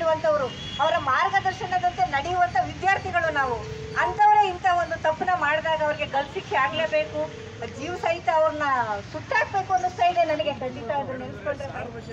ಇರುವಂತವರು ಅವರ ಮಾರ್ಗದರ್ಶನದಂತೆ ನಡೆಯುವಂತ ವಿದ್ಯಾರ್ಥಿಗಳು ನಾವು ಅಂಥವರೇ ಇಂಥ ಒಂದು ತಪ್ಪನ್ನ ಮಾಡಿದಾಗ ಅವ್ರಿಗೆ ಗಲ್ ಶಿಕ್ಷೆ ಆಗ್ಲೇಬೇಕು ಜೀವ ಸಹಿತ ಅವ್ರನ್ನ ಸುಟ್ಟಾಕ್ಬೇಕು ಅನ್ನಿಸ್ತಾ ಇದೆ ನನಗೆ ಖಂಡಿತ ಅದನ್ನ ನೆನೆಸ್ಕೊಂಡ್ರೆ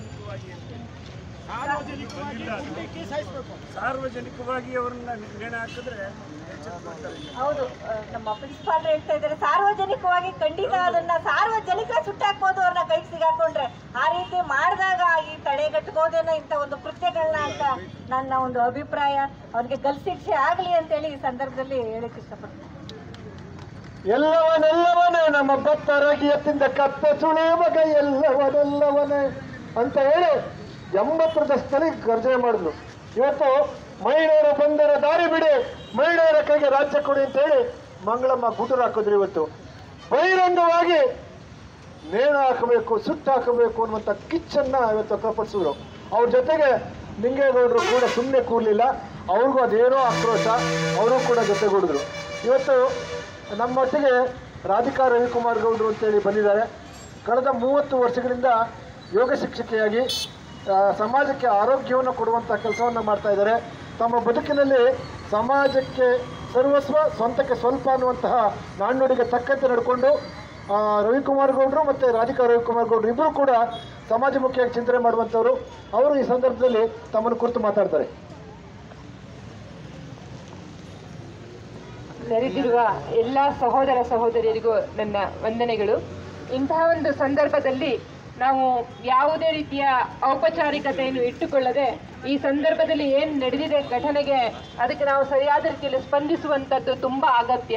ಸಾರ್ವಜನಿಕವಾಗಿ ಅವ್ರನ್ನ ನೇಣು ಹಾಕಿದ್ರೆ ಹೌದು ಆ, ನಮ್ಮ ಪ್ರಿನ್ಸಿಪಾಲ್ ಹೇಳ್ತಾ ಇದ್ದಾರೆ ಸಾರ್ವಜನಿಕವಾಗಿ ಖಂಡಿತ ಅದನ್ನ ಸಾರ್ವಜನಿಕರ ಸುಟ್ಟಾಕ್ಬೋದು ಅವ್ರನ್ನ ಕೈಗೆ ಸಿಗಾಕೊಂಡ್ರೆ ಆ ರೀತಿ ಮಾಡಿದಾಗ ಈ ತಡೆಗಟ್ಟಬಹುದೇನೋ ಇಂಥ ಒಂದು ಕೃತ್ಯಗಳನ್ನ ಅಂತ ನನ್ನ ಒಂದು ಅಭಿಪ್ರಾಯ ಅವ್ರಿಗೆ ಗಲ್ ಶಿಕ್ಷೆ ಆಗಲಿ ಅಂತೇಳಿ ಈ ಸಂದರ್ಭದಲ್ಲಿ ಹೇಳಕ್ ಇಷ್ಟಪಡ್ತೀನಿ ಎಲ್ಲವನೆಲ್ಲವನೇ ನಮ್ಮ ಭಕ್ತರಾಗಿ ಎತ್ತಿಂದ ಕತ್ತ ಸುಳಿ ಮಗ ಎಲ್ಲವನೆಲ್ಲವನೇ ಅಂತ ಹೇಳಿ ಎಂಬತ್ತರ ದಶಕದಲ್ಲಿ ಗರ್ಜನೆ ಮಾಡಿದ್ರು ಇವತ್ತು ಮಹಿಳೆಯರು ಬಂದರ ದಾರಿ ಬಿಡಿ ಮಹಿಳೆಯರ ಕೈಗೆ ರಾಜ್ಯ ಕೊಡಿ ಅಂತ ಹೇಳಿ ಮಂಗಳಮ್ಮ ಗುಟುರು ಹಾಕಿದ್ರು ಇವತ್ತು ಬಹಿರಂಗವಾಗಿ ನೇಣು ಹಾಕಬೇಕು ಸುಟ್ಟು ಹಾಕಬೇಕು ಅನ್ನುವಂಥ ಕಿಚ್ಚನ್ನ ಇವತ್ತು ವ್ಯಕ್ತಪಡಿಸಿದ್ರು ಅವ್ರ ಜೊತೆಗೆ ಲಿಂಗೇಗೌಡರು ಕೂಡ ಸುಮ್ಮನೆ ಕೂರ್ಲಿಲ್ಲ ಅವ್ರಿಗೂ ಅದೇನೋ ಆಕ್ರೋಶ ಅವರು ಕೂಡ ಜೊತೆಗೂಡಿದ್ರು ಇವತ್ತು ನಮ್ಮೊಟ್ಟಿಗೆ ರಾಧಿಕಾ ರವಿಕುಮಾರ್ ಗೌಡ್ರು ಅಂತೇಳಿ ಬಂದಿದ್ದಾರೆ ಕಳೆದ ಮೂವತ್ತು ವರ್ಷಗಳಿಂದ ಯೋಗ ಶಿಕ್ಷಕಿಯಾಗಿ ಆ, ಸಮಾಜಕ್ಕೆ ಆರೋಗ್ಯವನ್ನು ಕೊಡುವಂಥ ಕೆಲಸವನ್ನು ಮಾಡ್ತಾ ಇದ್ದಾರೆ ತಮ್ಮ ಬದುಕಿನಲ್ಲಿ ಸಮಾಜಕ್ಕೆ ಸರ್ವಸ್ವ ಸ್ವಂತಕ್ಕೆ ಸ್ವಲ್ಪ ಅನ್ನುವಂತಹ ನಾಣ್ಣುಡಿಗೆ ತಕ್ಕಂತೆ ನಡ್ಕೊಂಡು ಆ, ರವಿಕುಮಾರ್ ಗೌಡ್ರು ಮತ್ತು ರಾಧಿಕಾ ರವಿಕುಮಾರ್ ಗೌಡ್ರು ಇಬ್ಬರು ಕೂಡ ಸಮಾಜಮುಖಿಯಾಗಿ ಚಿಂತನೆ ಮಾಡುವಂಥವ್ರು ಅವರು ಈ ಸಂದರ್ಭದಲ್ಲಿ ತಮ್ಮನ್ನು ಕುರಿತು ಮಾತಾಡ್ತಾರೆ ನೆರೆದಿರುವ ಎಲ್ಲ ಸಹೋದರ ಸಹೋದರಿಯರಿಗೂ ನನ್ನ ವಂದನೆಗಳು ಇಂತಹ ಒಂದು ಸಂದರ್ಭದಲ್ಲಿ ನಾವು ಯಾವುದೇ ರೀತಿಯ ಔಪಚಾರಿಕತೆಯನ್ನು ಇಟ್ಟುಕೊಳ್ಳದೆ ಈ ಸಂದರ್ಭದಲ್ಲಿ ಏನು ನಡೆದಿದೆ ಘಟನೆಗೆ ಅದಕ್ಕೆ ನಾವು ಸರಿಯಾದ ರೀತಿಯಲ್ಲಿ ಸ್ಪಂದಿಸುವಂಥದ್ದು ತುಂಬ ಅಗತ್ಯ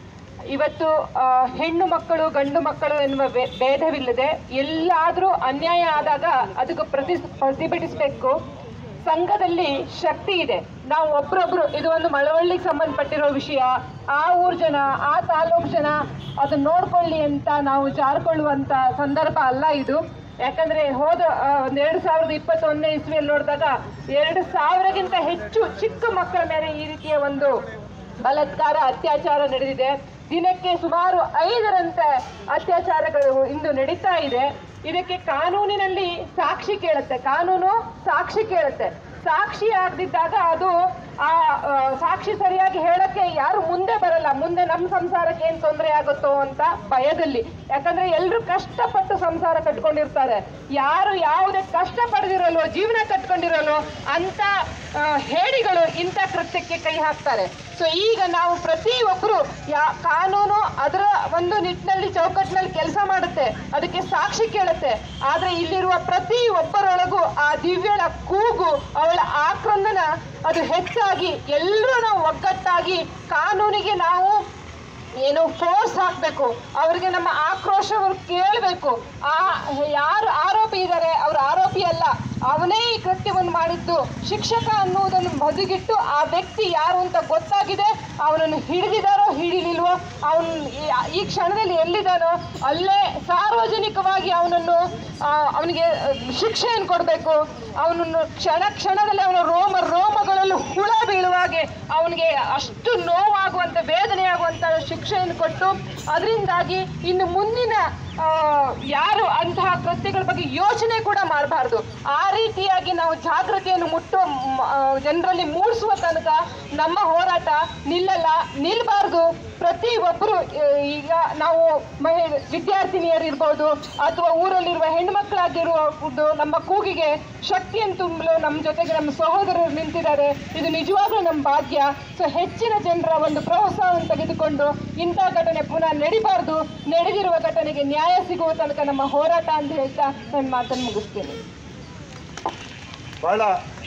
ಇವತ್ತು ಆ, ಹೆಣ್ಣು ಮಕ್ಕಳು ಗಂಡು ಮಕ್ಕಳು ಎನ್ನುವ ಭೇ- ಭೇದವಿಲ್ಲದೆ ಎಲ್ಲಾದರೂ ಅನ್ಯಾಯ ಆದಾಗ ಅದಕ್ಕೆ ಪ್ರತಿ ಪ್ರತಿಭಟಿಸಬೇಕು ಸಂಘದಲ್ಲಿ ಶಕ್ತಿ ಇದೆ ನಾವು ಒಬ್ರೊಬ್ರು ಇದು ಒಂದು ಮಳವಳ್ಳಿಗೆ ಸಂಬಂಧಪಟ್ಟಿರೋ ವಿಷಯ ಆ ಊರ್ ಜನ ಆ ತಾಲೂಕು ಜನ ಅದನ್ನ ನೋಡ್ಕೊಳ್ಳಿ ಅಂತ ನಾವು ಜಾರ್ಕೊಳ್ಳುವಂತ ಸಂದರ್ಭ ಅಲ್ಲ ಇದು ಯಾಕಂದ್ರೆ ಹೋದ ಆ, ಒಂದ್ ಎರಡು ಸಾವಿರದ ಇಪ್ಪತ್ತೊಂದನೇ ಇಸ್ವಿಯಲ್ಲಿ ನೋಡಿದಾಗ ಎರಡು ಸಾವಿರಕ್ಕಿಂತ ಹೆಚ್ಚು ಚಿಕ್ಕ ಮಕ್ಕಳ ಮೇಲೆ ಈ ರೀತಿಯ ಒಂದು ಬಲಾತ್ಕಾರ ಅತ್ಯಾಚಾರ ನಡೆದಿದೆ ದಿನಕ್ಕೆ ಸುಮಾರು ಐದರಂತೆ ಅತ್ಯಾಚಾರಗಳು ಇಂದು ನಡೀತಾ ಇದೆ ಇದಕ್ಕೆ ಕಾನೂನಿನಲ್ಲಿ ಸಾಕ್ಷಿ ಕೇಳುತ್ತೆ ಕಾನೂನು ಸಾಕ್ಷಿ ಕೇಳುತ್ತೆ ಸಾಕ್ಷಿ ಆಗದಿದ್ದಾಗ ಅದು ಆ ಆ, ಸಾಕ್ಷಿ ಸರಿಯಾಗಿ ಹೇಳಕ್ಕೆ ಯಾರು ಮುಂದೆ ಬರಲ್ಲ ಮುಂದೆ ನಮ್ಮ ಸಂಸಾರಕ್ಕೆ ಏನ್ ತೊಂದರೆ ಆಗುತ್ತೋ ಅಂತ ಭಯದಲ್ಲಿ ಯಾಕಂದ್ರೆ ಎಲ್ರು ಕಷ್ಟಪಟ್ಟು ಸಂಸಾರ ಕಟ್ಕೊಂಡಿರ್ತಾರೆ ಯಾರು ಯಾವುದೇ ಕಷ್ಟ ಪಡೆದಿರಲ್ವೋ ಜೀವನ ಕಟ್ಕೊಂಡಿರಲ್ವೋ ಅಂತ ಆ, ಹೇಡಿಗಳು ಇಂಥ ಕೃತ್ಯಕ್ಕೆ ಕೈ ಹಾಕ್ತಾರೆ ಸೊ ಈಗ ನಾವು ಪ್ರತಿಯೊಬ್ಬರು ಯಾ ಕಾನೂನು ಅದರ ಒಂದು ನಿಟ್ಟಿನಲ್ಲಿ ಚೌಕಟ್ಟಿನಲ್ಲಿ ಕೆಲಸ ಮಾಡುತ್ತೆ ಅದಕ್ಕೆ ಸಾಕ್ಷಿ ಕೇಳುತ್ತೆ ಆದ್ರೆ ಇಲ್ಲಿರುವ ಪ್ರತಿ ಒಬ್ಬರೊಳಗೂ ಆ ದಿವ್ಯಳ ಕೂಗು ಅವಳ ಆಕ್ರಂದನ ಅದು ಹೆಚ್ಚಾಗಿ ಎಲ್ಲರೂ ನಾವು ಒಗ್ಗಟ್ಟಾಗಿ ಕಾನೂನಿಗೆ ನಾವು ಏನು ಫೋರ್ಸ್ ಹಾಕಬೇಕು ಅವ್ರಿಗೆ ನಮ್ಮ ಆಕ್ರೋಶ ಅವ್ರು ಕೇಳಬೇಕು ಆ ಯಾರು ಆರೋಪಿ ಇದ್ದಾರೆ ಅವ್ರ ಆರೋಪಿ ಅಲ್ಲ ಅವನೇ ಈ ಕೃತ್ಯವನ್ನು ಮಾಡಿದ್ದು ಶಿಕ್ಷಕ ಅನ್ನುವುದನ್ನು ಬದಿಗಿಟ್ಟು ಆ ವ್ಯಕ್ತಿ ಯಾರು ಅಂತ ಗೊತ್ತಾಗಿದೆ ಅವನನ್ನು ಹಿಡಿದಿದ್ದಾರೋ ಹಿಡಿಲಿಲ್ವೋ ಅವನು ಈ ಕ್ಷಣದಲ್ಲಿ ಎಲ್ಲಿದ್ದಾನೋ ಅಲ್ಲೇ ಸಾರ್ವಜನಿಕವಾಗಿ ಅವನನ್ನು ಅವನಿಗೆ ಶಿಕ್ಷೆಯನ್ನು ಕೊಡಬೇಕು ಅವನನ್ನು ಕ್ಷಣ ಕ್ಷಣದಲ್ಲಿ ಅವನ ರೋಮ ರೋಮಗಳಲ್ಲೂ ಹುಳ ಬೀಳುವಾಗೆ ಅವನಿಗೆ ಅಷ್ಟು ನೋವಾಗುವಂತ ವೇದನೆ ಆಗುವಂತ ಶಿಕ್ಷೆಯನ್ನು ಕೊಟ್ಟು ಅದರಿಂದಾಗಿ ಇನ್ನು ಮುಂದಿನ ಆ, ಯಾರು ಅಂತಹ ಕೃತ್ಯಗಳ ಬಗ್ಗೆ ಯೋಚನೆ ಕೂಡ ಮಾಡಬಾರ್ದು ಆ ರೀತಿಯಾಗಿ ನಾವು ಜಾಗೃತಿಯನ್ನು ಮುಟ್ಟುವ ಮ್, ಆ, ಜನರಲ್ಲಿ ಮೂಡಿಸುವ ತನಕ ನಮ್ಮ ಹೋರಾಟ ನಿಲ್ಲಲ್ಲ ನಿಲ್ಬಾರ್ದು ಪ್ರತಿ ಒಬ್ಬರು ಈಗ ನಾವು ಮಹಿಳೆ ವಿದ್ಯಾರ್ಥಿನಿಯರು ಇರ್ಬೋದು ಅಥವಾ ಊರಲ್ಲಿರುವ ಹೆಣ್ಮಕ್ಳಾಗಿರುವುದು ನಮ್ಮ ಕೂಗಿಗೆ ಶಕ್ತಿಯನ್ನು ತುಂಬಲು ನಮ್ಮ ಜೊತೆಗೆ ನಮ್ಮ ಸಹೋದರರು ನಿಂತಿದ್ದಾರೆ ಇದು ನಿಜವಾಗ್ಲೂ ನಮ್ಮ ಭಾಗ್ಯ ಸೊ ಹೆಚ್ಚಿನ ಜನರ ಒಂದು ಪ್ರೋತ್ಸಾಹವನ್ನು ತೆಗೆದುಕೊಂಡು ಇಂಥ ಘಟನೆ ಪುನಃ ನಡಿಬಾರ್ದು ನಡೆದಿರುವ ಘಟನೆಗೆ ನ್ಯಾಯ ಸಿಗುವ ತನಕ ನಮ್ಮ ಹೋರಾಟ ಅಂತ ಹೇಳ್ತಾ ನನ್ನ ಮಾತನ್ನು ಮುಗಿಸ್ತೀನಿ ಬಹಳ